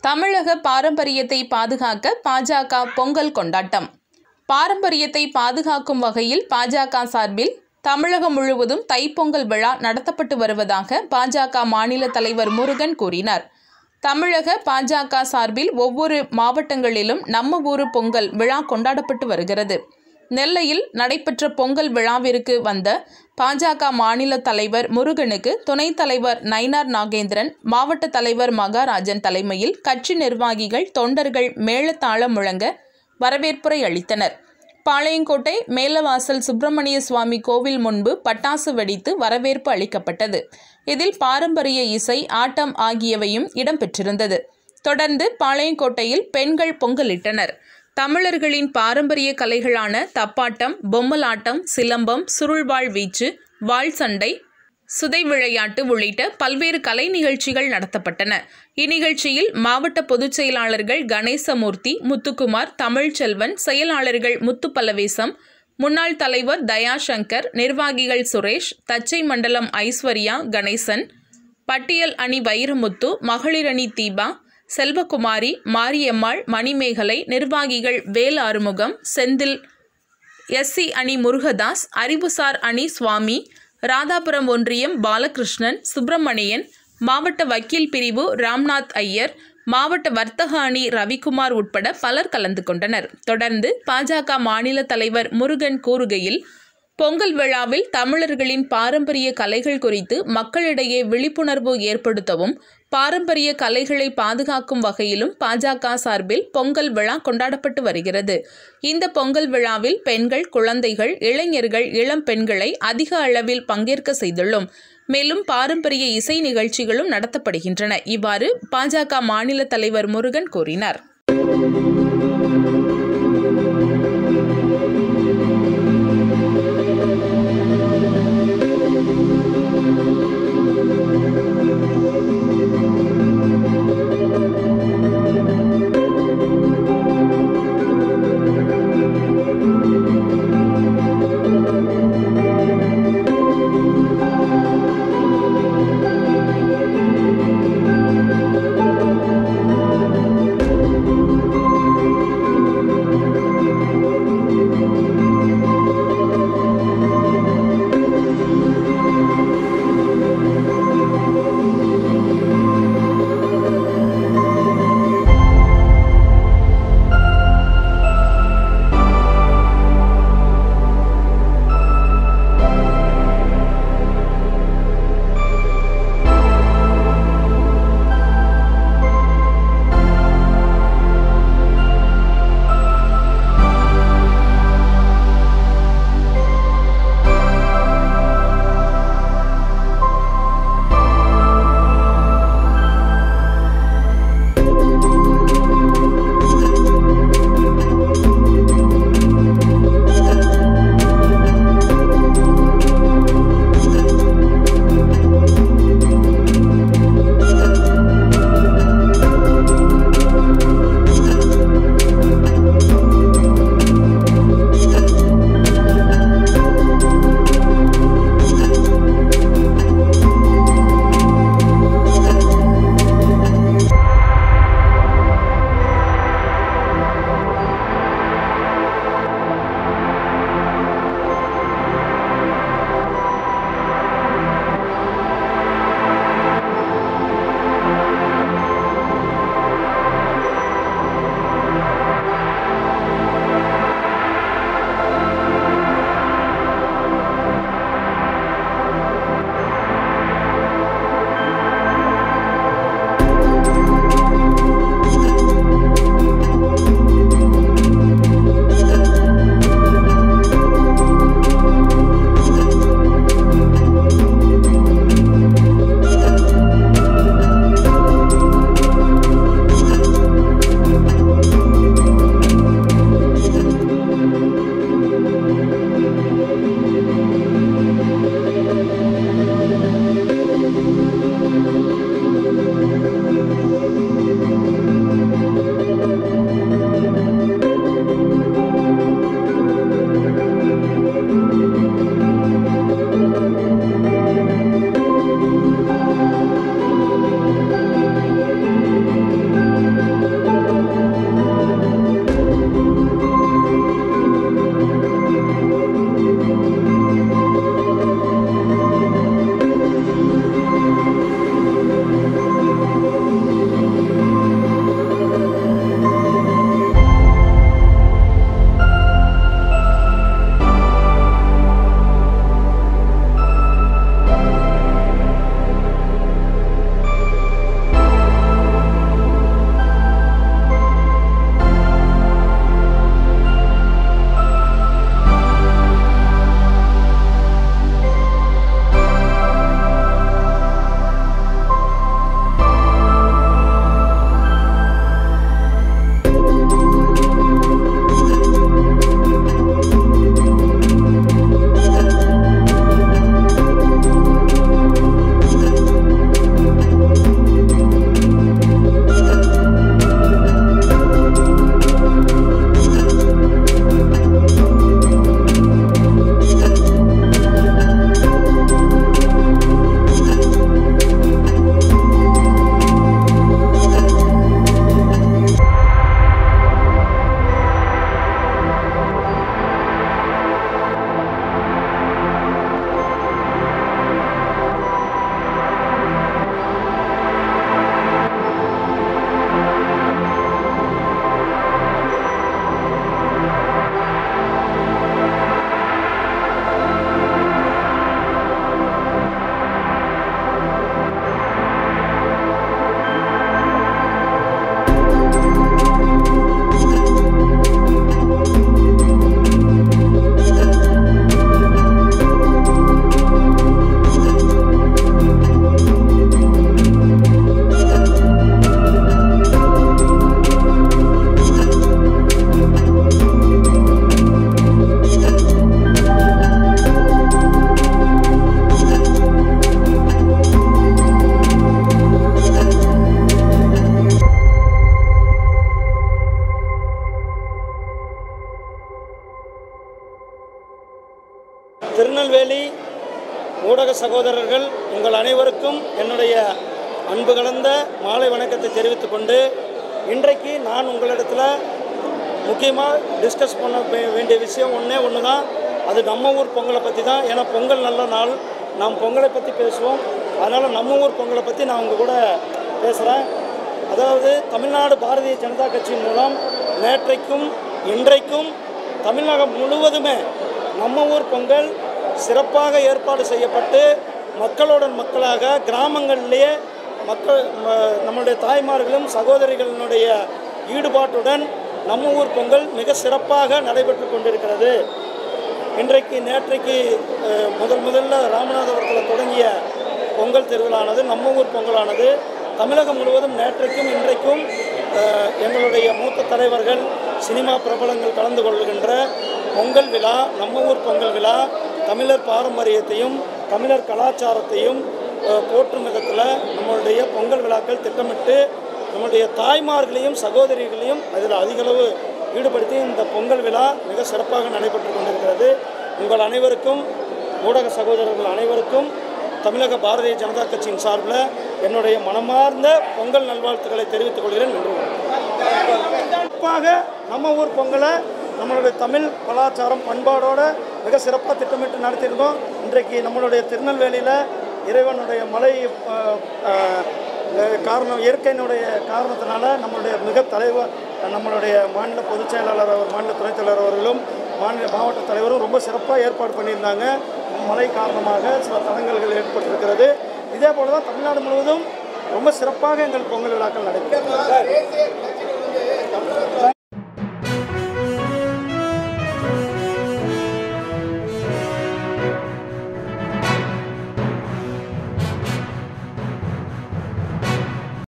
தமிழக பாரம்பரியத்தை பாதுகாக்க பாஜக பொங்கல் கொண்டாட்டம் பாரம்பரியத்தை பாதுகாக்கும் வகையில் பாஜக சார்பில் தமிழகம் முழுவதும் தைப்பொங்கல் விழா நடத்தப்பட்டு வருவதாக பாஜக மாநில தலைவர் முருகன் கூறினார் தமிழக பாஜக சார்பில் ஒவ்வொரு மாவட்டங்களிலும் நம்ம ஊரு பொங்கல் விழா கொண்டாடப்பட்டு வருகிறது நெல்லையில் நடைபெற்ற பொங்கல் விழாவிற்கு வந்த பாஜக மாநில தலைவர் முருகனுக்கு துணைத் தலைவர் நயினார் நாகேந்திரன் மாவட்ட தலைவர் மகாராஜன் தலைமையில் கட்சி நிர்வாகிகள் தொண்டர்கள் மேளதாளம் முழங்க வரவேற்புரை அளித்தனர் பாளையங்கோட்டை மேலவாசல் சுப்பிரமணிய சுவாமி கோவில் முன்பு பட்டாசு வெடித்து வரவேற்பு அளிக்கப்பட்டது இதில் பாரம்பரிய இசை ஆட்டம் ஆகியவையும் இடம்பெற்றிருந்தது தொடர்ந்து பாளையங்கோட்டையில் பெண்கள் பொங்கலிட்டனர் தமிழர்களின் பாரம்பரிய கலைகளான தப்பாட்டம் பொம்மலாட்டம் சிலம்பம் சுருள்வாள் வீச்சு வாள் சண்டை சுதை விளையாட்டு உள்ளிட்ட பல்வேறு கலை நிகழ்ச்சிகள் நடத்தப்பட்டன இந்நிகழ்ச்சியில் மாவட்ட பொதுச் செயலாளர்கள் கணேசமூர்த்தி முத்துக்குமார் தமிழ்ச்செல்வன் செயலாளர்கள் முத்து பல்லவேசம் முன்னாள் தலைவர் தயாசங்கர் நிர்வாகிகள் சுரேஷ் தச்சை மண்டலம் ஐஸ்வர்யா கணேசன் பட்டியல் அணி வைரமுத்து மகளிர் அணி தீபா செல்வகுமாரி மாரியம்மாள் மணிமேகலை நிர்வாகிகள் வேல் ஆறுமுகம் செந்தில் எஸ்சி அணி முருகதாஸ் அறிவுசார் அணி சுவாமி ராதாபுரம் ஒன்றியம் பாலகிருஷ்ணன் சுப்பிரமணியன் மாவட்ட வக்கீல் பிரிவு ராம்நாத் ஐயர் மாவட்ட வர்த்தக அணி ரவிக்குமார் உட்பட பலர் கலந்து கொண்டனர் தொடர்ந்து பாஜக மாநில தலைவர் முருகன் கூறுகையில் பொங்கல் விழாவில் தமிழர்களின் பாரம்பரிய கலைகள் குறித்து மக்களிடையே விழிப்புணர்வு ஏற்படுத்தவும் பாரம்பரிய கலைகளை பாதுகாக்கும் வகையிலும் பாஜக சார்பில் பொங்கல் விழா கொண்டாடப்பட்டு வருகிறது இந்த பொங்கல் விழாவில் பெண்கள் குழந்தைகள் இளைஞர்கள் இளம் பெண்களை அதிக அளவில் பங்கேற்க செய்துள்ளோம் மேலும் பாரம்பரிய இசை நிகழ்ச்சிகளும் நடத்தப்படுகின்றன இவ்வாறு பாஜக மாநில தலைவர் முருகன் கூறினார் திருநெல்வேலி ஊடக சகோதரர்கள் உங்கள் அனைவருக்கும் என்னுடைய அன்பு கலந்த மாலை வணக்கத்தை தெரிவித்துக் கொண்டு இன்றைக்கு நான் உங்களிடத்தில் முக்கியமாக டிஸ்கஸ் பண்ண வே- வேண்டிய விஷயம் ஒன்றே ஒன்று தான் அது நம்ம ஊர் பொங்கலை பற்றி தான் ஏன்னா பொங்கல் நல்ல நாள் நாம் பொங்கலை பற்றி பேசுவோம் அதனால் நம்ம ஊர் பொங்கலை பற்றி நான் உங்கள் கூட பேசுகிறேன் அதாவது தமிழ்நாடு பாரதிய ஜனதா கட்சியின் மூலம் நேற்றைக்கும் இன்றைக்கும் தமிழகம் முழுவதுமே நம்ம ஊர் பொங்கல் சிறப்பாக ஏற்பாடு செய்யப்பட்டு மக்களுடன் மக்களாக கிராமங்களிலேயே மக்கள் ம- நம்மளுடைய தாய்மார்களும் சகோதரிகளினுடைய ஈடுபாட்டுடன் நம்ம ஊர் பொங்கல் மிக சிறப்பாக நடைபெற்று கொண்டிருக்கிறது இன்றைக்கு நேற்றைக்கு அஹ், முதல் முதல்ல ராமநாதபுரத்தில் தொடங்கிய பொங்கல் திருவிழானது நம்ம ஊர் பொங்கலானது தமிழகம் முழுவதும் நேற்றைக்கும் இன்றைக்கும் அஹ், எங்களுடைய மூத்த தலைவர்கள் சினிமா பிரபலங்கள் கலந்து கொள்கின்ற பொங்கல் விழா நம்ம ஊர் பொங்கல் விழா தமிழர் பாரம்பரியத்தையும் தமிழர் கலாச்சாரத்தையும் அஹ், போற்றும் விதத்தில் நம்மளுடைய பொங்கல் விழாக்கள் திட்டமிட்டு நம்முடைய தாய்மார்களையும் சகோதரிகளையும் அதில் அதிகளவு ஈடுபடுத்தி இந்த பொங்கல் விழா மிக சிறப்பாக நடைபெற்று கொண்டிருக்கிறது உங்கள் அனைவருக்கும் ஊடக சகோதரர்கள் அனைவருக்கும் தமிழக பாரதிய ஜனதா கட்சியின் சார்பில் என்னுடைய மனமார்ந்த பொங்கல் நல்வாழ்த்துக்களை தெரிவித்துக் கொள்கிறேன் நன்றி சிறப்பாக நம்ம ஊர் பொங்கலை நம்மளுடைய தமிழ் கலாச்சாரம் பண்பாடோட மிக சிறப்பாக திட்டமிட்டு நடத்தியிருக்கோம் இன்றைக்கு நம்மளுடைய திருநெல்வேலியில் இறைவனுடைய மலை அஹ், அஹ், அஹ், காரணம் இயற்கையினுடைய காரணத்தினால நம்மளுடைய மிக தலைவர் நம்மளுடைய மாநில பொதுச் செயலாளர் அவர் மாநில துணைத் தலைவர் அவர்களும் மாநில மாவட்ட தலைவரும் ரொம்ப சிறப்பாக ஏற்பாடு பண்ணியிருந்தாங்க மழை காரணமாக சில தடங்கல்கள் ஏற்பட்டிருக்கிறது இதே போல தான் தமிழ்நாடு முழுவதும் ரொம்ப சிறப்பாக எங்கள் பொங்கல் விழாக்கள் நடைபெறும்